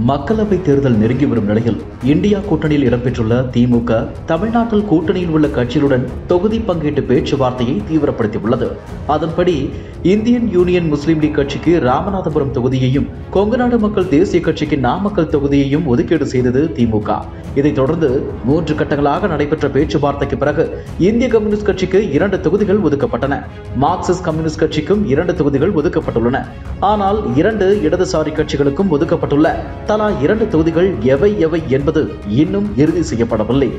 மக்களவை தேர்தல் நெருங்கி வரும் நிலையில் இந்தியா கூட்டணியில் இடம்பெற்றுள்ள திமுக தமிழ்நாட்டில் கூட்டணியில் உள்ள கட்சிகளுடன் தொகுதி பங்கீட்டு பேச்சுவார்த்தையை தீவிரப்படுத்தியுள்ளது அதன்படி இந்தியன் யூனியன் முஸ்லீம் லீக் கட்சிக்கு ராமநாதபுரம் தொகுதியையும் கொங்குநாடு மக்கள் தேசிய கட்சிக்கு நாமக்கல் தொகுதியையும் ஒதுக்கீடு செய்தது திமுக இதைத் தொடர்ந்து மூன்று கட்டங்களாக நடைபெற்ற பேச்சுவார்த்தைக்கு பிறகு இந்திய கம்யூனிஸ்ட் கட்சிக்கு இரண்டு தொகுதிகள் ஒதுக்கப்பட்டன மார்க்சிஸ்ட் கம்யூனிஸ்ட் கட்சிக்கும் இரண்டு தொகுதிகள் ஒதுக்கப்பட்டுள்ளன ஆனால் இரண்டு இடதுசாரி கட்சிகளுக்கும் ஒதுக்கப்பட்டுள்ள தலா இரண்டு தொகுதிகள் எவை எவை என்பது இன்னும் இறுதி செய்யப்படவில்லை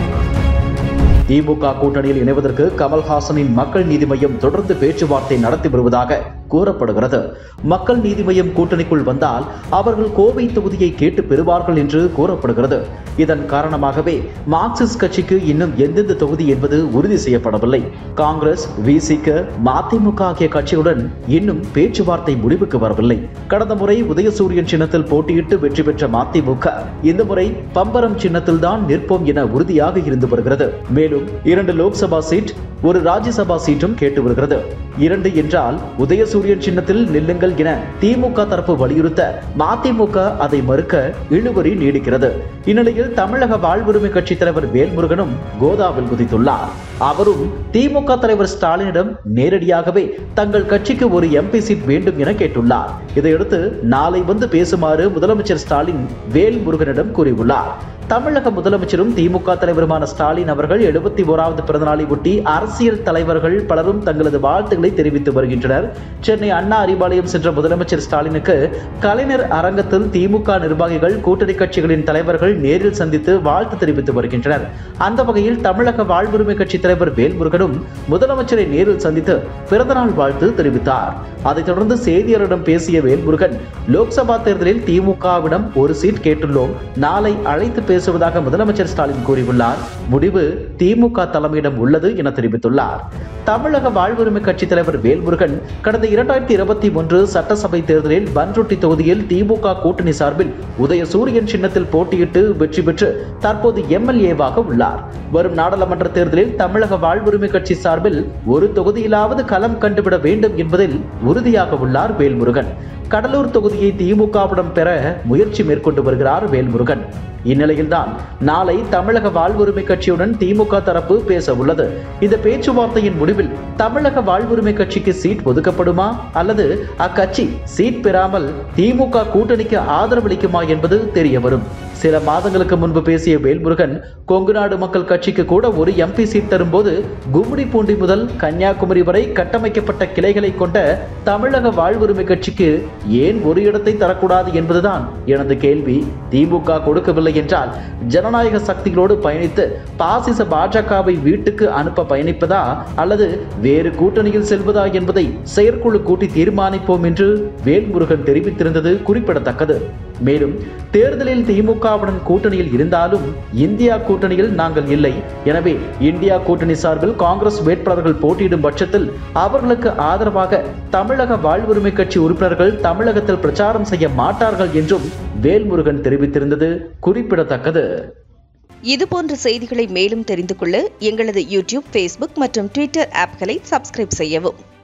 திமுக கூட்டணியில் இணைவதற்கு கமல்ஹாசனின் மக்கள் நீதி மையம் தொடர்ந்து பேச்சுவார்த்தை நடத்தி வருவதாக கூறப்படுகிறது மக்கள் நீதி மையம் கூட்டணிக்குள் வந்தால் அவர்கள் கோவை தொகுதியை கேட்டு பெறுவார்கள் என்று கூறப்படுகிறது இதன் காரணமாகவே மார்க்சிஸ்ட் கட்சிக்கு இன்னும் எந்தெந்த தொகுதி என்பது உறுதி செய்யப்படவில்லை காங்கிரஸ் விசிக மதிமுக ஆகிய கட்சிகளுடன் இன்னும் பேச்சுவார்த்தை முடிவுக்கு வரவில்லை கடந்த முறை உதயசூரியன் சின்னத்தில் போட்டியிட்டு வெற்றி பெற்ற மதிமுக இந்த முறை பம்பரம் சின்னத்தில் தான் நிற்போம் என உறுதியாக இருந்து வருகிறது மேலும் இரண்டு லோக்சபா சீட் ஒரு ராஜ்யசபா சீட்டும் கேட்டு வருகிறது இரண்டு என்றால் உதயசூரியன் சின்னத்தில் நில்லுங்கள் என திமுக தரப்பு வலியுறுத்த மதிமுக அதை மறுக்க இழுபறி நீடிக்கிறது இந்நிலையில் தமிழக வாழ்வுரிமை கட்சி தலைவர் வேல்முருகனும் கோதாவில் குதித்துள்ளார் அவரும் திமுக தலைவர் ஸ்டாலினிடம் நேரடியாகவே தங்கள் கட்சிக்கு ஒரு எம்பி சீட் வேண்டும் என கேட்டுள்ளார் இதையடுத்து நாளை வந்து பேசுமாறு முதலமைச்சர் ஸ்டாலின் வேல்முருகனிடம் கூறியுள்ளார் தமிழக முதலமைச்சரும் திமுக தலைவருமான ஸ்டாலின் அவர்கள் எழுபத்தி ஓராவது பிறந்தநாளை ஒட்டி அரசியல் தலைவர்கள் பலரும் தங்களது வாழ்த்துக்களை தெரிவித்து வருகின்றனர் சென்னை அண்ணா அறிவாலயம் சென்ற முதலமைச்சர் ஸ்டாலினுக்கு கலைஞர் அரங்கத்தில் திமுக நிர்வாகிகள் கூட்டணி கட்சிகளின் தலைவர்கள் நேரில் சந்தித்து வாழ்த்து தெரிவித்து வருகின்றனர் அந்த வகையில் தமிழக வாழ்வுரிமை கட்சி தலைவர் வேல்முருகனும் முதலமைச்சரை நேரில் சந்தித்து பிறந்தநாள் வாழ்த்து தெரிவித்தார் அதைத் தொடர்ந்து செய்தியாளரிடம் பேசிய வேல்முருகன் லோக்சபா தேர்தலில் திமுகவிடம் ஒரு சீட் கேட்டுள்ளோம் நாளை அழைத்து பேசுவதாக முதலமைச்சர் ஸ்டாலின் கூறியுள்ளார் முடிவு திமுக தலைமையிடம் உள்ளது என தெரிவித்துள்ளார் தமிழக வாழ்வுரிமை கட்சி தலைவர் வேல்முருகன் கடந்த இரண்டாயிரத்தி இருபத்தி ஒன்று சட்டசபை தேர்தலில் பன்ருட்டி தொகுதியில் திமுக கூட்டணி சார்பில் உதயசூரியன் சின்னத்தில் போட்டியிட்டு வெற்றி பெற்று தற்போது எம்எல்ஏவாக உள்ளார் வரும் நாடாளுமன்ற தேர்தலில் தமிழக வாழ்வுரிமை கட்சி சார்பில் ஒரு தொகுதியிலாவது களம் கண்டுவிட வேண்டும் என்பதில் உறுதியாக உள்ளார் வேல்முருகன் கடலூர் தொகுதியை திமுகவிடம் பெற முயற்சி மேற்கொண்டு வருகிறார் வேல்முருகன் இந்நிலையில்தான் நாளை தமிழக வாழ்வுரிமை கட்சியுடன் திமுக தரப்பு பேச உள்ளது இந்த பேச்சுவார்த்தையின் முடிவில் தமிழக வாழ்வுரிமை கட்சிக்கு சீட் ஒதுக்கப்படுமா அல்லது அக்கட்சி சீட் பெறாமல் திமுக கூட்டணிக்கு ஆதரவளிக்குமா என்பது தெரிய வரும் சில மாதங்களுக்கு முன்பு பேசிய வேல்முருகன் கொங்குநாடு மக்கள் கட்சிக்கு கூட ஒரு எம்பி சீட் தரும்போது கும்மிடிப்பூண்டி முதல் கன்னியாகுமரி வரை கட்டமைக்கப்பட்ட கிளைகளை கொண்ட தமிழக வாழ்வுரிமை கட்சிக்கு ஏன் ஒரு இடத்தை தரக்கூடாது என்பதுதான் எனது கேள்வி திமுக கொடுக்கவில்லை என்றால் ஜனநாயக சக்திகளோடு பயணித்து பாசிச பாஜகவை வீட்டுக்கு அனுப்ப பயணிப்பதா அல்லது வேறு கூட்டணியில் செல்வதா என்பதை செயற்குழு கூட்டி தீர்மானிப்போம் என்று வேல்முருகன் தெரிவித்திருந்தது குறிப்பிடத்தக்கது மேலும் தேர்தலில் திமுகவுடன் கூட்டணியில் இருந்தாலும் இந்தியா கூட்டணியில் நாங்கள் இல்லை எனவே இந்தியா கூட்டணி சார்பில் காங்கிரஸ் வேட்பாளர்கள் போட்டியிடும் பட்சத்தில் அவர்களுக்கு ஆதரவாக தமிழக வாழ்வுரிமை கட்சி உறுப்பினர்கள் தமிழகத்தில் பிரச்சாரம் செய்ய மாட்டார்கள் என்றும் வேல்முருகன் தெரிவித்திருந்தது குறிப்பிடத்தக்கது இதுபோன்ற செய்திகளை மேலும் தெரிந்து கொள்ள எங்களது யூடியூப் ஃபேஸ்புக் மற்றும் ட்விட்டர் ஆப்களை சப்ஸ்கிரைப் செய்யவும்